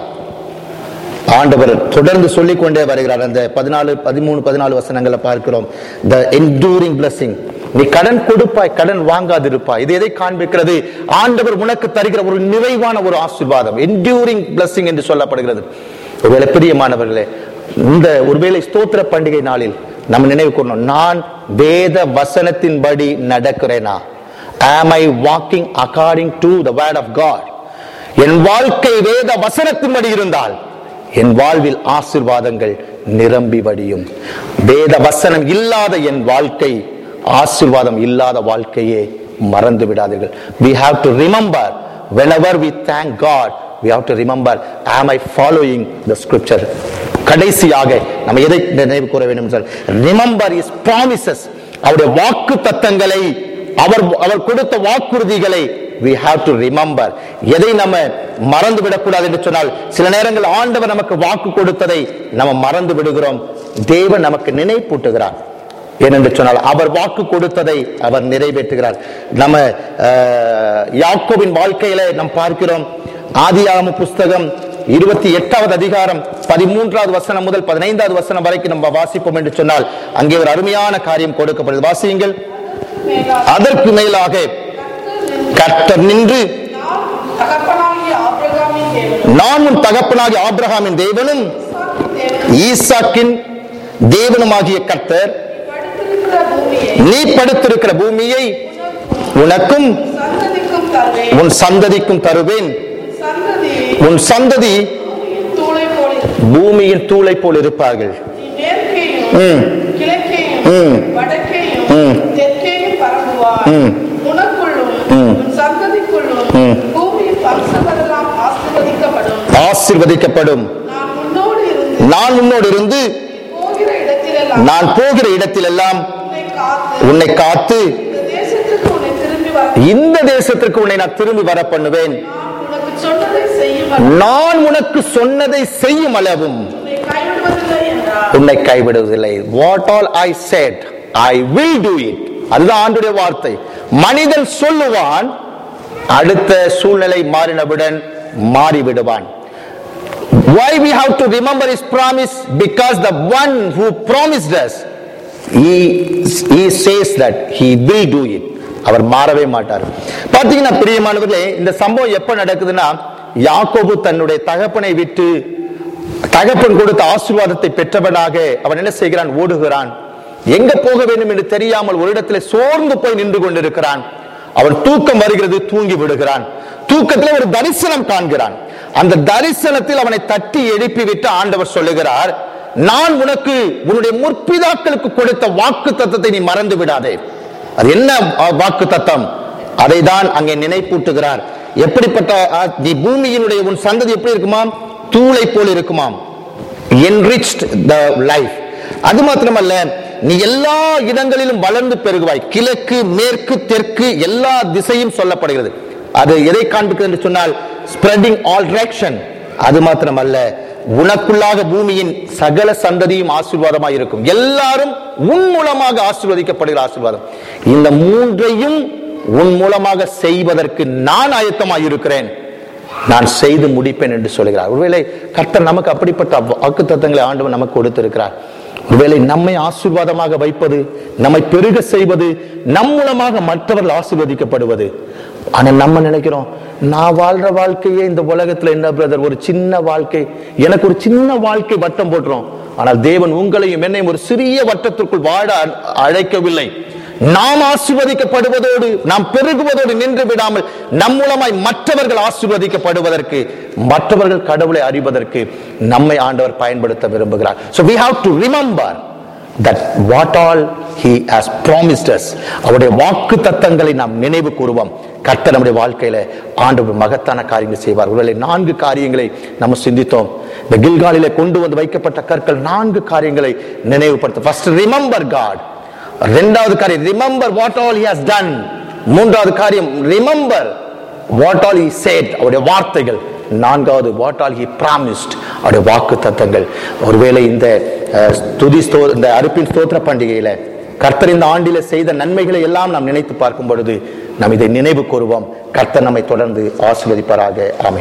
ஆண்டவர் தொடர்ந்து சொல்லிக் கொண்டே வருகிறார் அந்த பதினாலு பதிமூணு பதினாலு வசனங்களை பார்க்கிறோம் த என்டூரிங் blessing நீ கடன் கொடுப்பாய் கடன் வாங்காதிருப்பாய் இது எதை காண்பிக்கிறது ஆண்டவர் உனக்கு தருகிற ஒரு நிறைவான ஒரு ஆசீர்வாதம் என்டூரிங் blessing என்று சொல்லப்படுகிறது ஒருவேளை பிரியமானவர்களே இந்த ஒருவேளை ஸ்தோத்திர பண்டிகை நாளில் நம்ம நினைவு கூறணும் நான் வேத வசனத்தின்படி நடக்கிறேனா am i walking according to the word of god என் வாழ்க்கை வேத வசனத்தின்படி இருந்தால் என் வாழ்வில் ஆசீர்வாதங்கள் நிரம்பி வடியும் வேத வசனம் இல்லாத என் வாழ்க்கை ஆசீர்வாதம் இல்லாத வாழ்க்கையே மறந்து விடாதீர்கள் we have to remember whenever we thank god we have to remember am i following the scripture கடைசியாக நம்ம எதை நினைவு கூற வேண்டும் என்றால் ரிமெம்பர் இஸ் ப்ராமிசஸ் அவருடைய வாக்கு தத்தங்களை அவர் அவர் கொடுத்த வாக்குறுதிகளை we have to remember எதை நம்ம மறந்து விடக்கூடாது என்று சொன்னால் சில நேரங்கள் ஆண்டவர் நமக்கு வாக்கு கொடுத்ததை நம்ம மறந்து விடுகிறோம் தேவன் நமக்கு நினைப்பூட்டுகிறார் ஏனென்று சொன்னால் அவர் வாக்கு கொடுத்ததை அவர் நிறைவேற்றுகிறார் நம்ம அஹ், யாக்கோபின் வாழ்க்கையில நாம் பார்க்கிறோம் ஆதியாகம புஸ்தகம் இருபத்தி எட்டாவது அதிகாரம் பதிமூன்றாவது வசனம் முதல் பதினைந்தாவது வசனம் வரைக்கும் நம்ம வாசிப்போம் என்று சொன்னால் அங்கே ஒரு அருமையான காரியம் கொடுக்கப்படுது வாசியுங்கள் மேலாக அதற்கு மேலாக கர்த்தர் நின்று நான் தகப்பனாகிய ஆபிரகாமின் தேவனும் நான் உன் தகப்பனாகிய ஆபிரகாமின் தேவனும் ஈசாக்கின் ஈசாக்கின் தேவனும் தேவனுமாகிய கர்த்தர் படுத்திருக்கிற பூமியை நீ படுத்திருக்கிற பூமியை உனக்கும் சந்ததிக்கும் தருவேன் உன் சந்ததிக்கும் தருவேன் சந்ததி உன் சந்ததி தூளை போல் இருக்கும். பூமியின் தூளை போல் இருப்பார்கள் நீ மேற்கேயும் ம். கிழக்கேயும் ம். வடக்கேயும் ம். தெற்கேயும் பரப்புவார் ம். உனக்குள்ளும் ம். உன் சந்ததிக்குள்ளும் ம். பூமியின் வம்சமெல்லாம் ஆசீர்வதிக்கப்படும் ஆசீர்வதிக்கப்படும் நான் உன்னோடு இருந்து நான் உன்னோடு இருந்து போகிற இடத்திலெல்லாம் நான் போகிற இடத்திலெல்லாம் உன்னை காத்து உன்னை காத்து இந்த தேசத்துக்கு உன்னை திரும்பி வர இந்த தேசத்திற்கு உன்னை நான் திரும்பி வர பண்ணுவேன் நான் உனக்கு சொன்னதை செய்யும் வரை நான் உனக்கு சொன்னதை செய்யும் அளவும் உன்னை கைவிடுவதில்லை என்றார் உன்னை கைவிடுவதில்லை what all I said I will do it அதுதான் ஆண்டுடைய வார்த்தை மனிதன் சொல்லுவான் அடுத்த சூழ்நிலை மாறினவுடன் மாறிவிடுவான் why we have to remember his promise because the one who promised us he he says that he will do it அவர் மாறவே மாட்டார் பாத்தீங்கன்னா பிரியமானவர்களே இந்த சம்பவம் எப்ப நடக்குதுன்னா யாக்கோபு தன்னுடைய தகப்பனை விட்டு தகப்பன் கொடுத்த ஆசீர்வாதத்தை பெற்றவனாக அவன் என்ன செய்கிறான் ஓடுகிறான் எங்க போக வேண்டும் என்று தெரியாமல் ஒரு இடத்துல சோர்ந்து போய் நின்று கொண்டிருக்கிறான் அவன் தூக்கம் வருகிறது தூங்கி விடுகிறான் தூக்கத்தில் ஒரு தரிசனம் காண்கிறான் அந்த தரிசனத்தில் அவனை தட்டி எழுப்பி விட்டு ஆண்டவர் சொல்லுகிறார் நான் உனக்கு உன்னுடைய முற்பிதாக்களுக்கு கொடுத்த வாக்கு தத்தத்தை நீ மறந்து விடாதே அது என்ன வாக்கு தத்தம் அதை தான் அங்கே நினைப்பூட்டுகிறார் எப்படிப்பட்ட ஆ, நீ பூமியினுடைய உன் சந்ததி எப்படி இருக்குமாம் தூளை போல் இருக்குமாம் enriched the life அது மாத்திரமல்ல நீ எல்லா இடங்களிலும் வளர்ந்து பெருகுவாய் கிழக்கு மேற்கு தெற்கு எல்லா திசையும் சொல்லப்படுகிறது அது எதை காண்பிக்கிறது என்று சொன்னால் ஸ்ப்ரெடிங் ஆல் direction அது மாத்திரமல்ல உனக்குள்ளாக பூமியின் சகல சந்ததியும் ஆசீர்வாதமாய் இருக்கும் எல்லாரும் உன் மூலமாக ஆசீர்வதிக்கப்படுகிற ஆசீர்வாதம் இந்த மூன்றையும் உன் மூலமாக செய்வதற்கு நான் ஆயத்தமாய் இருக்கிறேன் நான் செய்து முடிப்பேன் என்று சொல்கிறார் ஒருவேளை கர்த்தர் நமக்கு அப்படிப்பட்ட வாக்கு தத்தங்களை ஆண்டவர் நமக்கு கொடுத்திருக்கிறார் ஒருவேளை நம்மை ஆசீர்வாதமாக வைப்பது நம்மை பெருக செய்வது நம் மூலமாக மற்றவர்கள் ஆசீர்வதிக்கப்படுவது ஆனா நம்ம நினைக்கிறோம் நான் வாழ்ற வாழ்க்கையே இந்த உலகத்துல என்ன பிரதர் ஒரு சின்ன வாழ்க்கை எனக்கு ஒரு சின்ன வாழ்க்கை வட்டம் போட்டுரும் ஆனால் தேவன் உங்களையும் என்னையும் ஒரு சிறிய வட்டத்திற்குள் வாழ அ- அழைக்கவில்லை நாம் ஆசீர்வதிக்கப்படுவதோடு நாம் பெருகுவதோடு நின்று விடாமல் நம் மூலமாய் மற்றவர்கள் ஆசீர்வதிக்கப்படுவதற்கு மற்றவர்கள் கடவுளை அறிவதற்கு நம்மை ஆண்டவர் பயன்படுத்த விரும்புகிறார் so we have to remember that what all he has promised us அவருடைய வாக்கு தத்தங்களை நாம் நினைவு கூறுவோம் கர்த்தர் நம்முடைய வாழ்க்கையில ஆண்டவர் மகத்தான காரியங்களை செய்வார் ஒருவேளை நான்கு காரியங்களை நம்ம சிந்தித்தோம் இந்த கில்காலிலே கொண்டு வந்து வைக்கப்பட்ட கற்கள் நான்கு காரியங்களை நினைவுபடுத்த ஃபர்ஸ்ட் ரிமெம்பர் காட் ரெண்டாவது காரியம் remember what all he has done மூன்றாவது காரியம் remember what all he said அவருடைய வார்த்தைகள் நான்காவது வாட் ஆல் ஹி பிராமிஸ்ட் அவருடைய வாக்கு தத்தங்கள் ஒருவேளை இந்த அஹ், துதி ஸ்தோ இந்த அறுப்பின் ஸ்தோத்திர பண்டிகையில கர்த்தர் இந்த ஆண்டில செய்த நன்மைகளை எல்லாம் நாம் நினைத்து பார்க்கும் பொழுது நாம் இதை நினைவு கூறுவோம் கர்த்தர் நம்மை தொடர்ந்து ஆசீர்வதிப்பாராக ஆமென்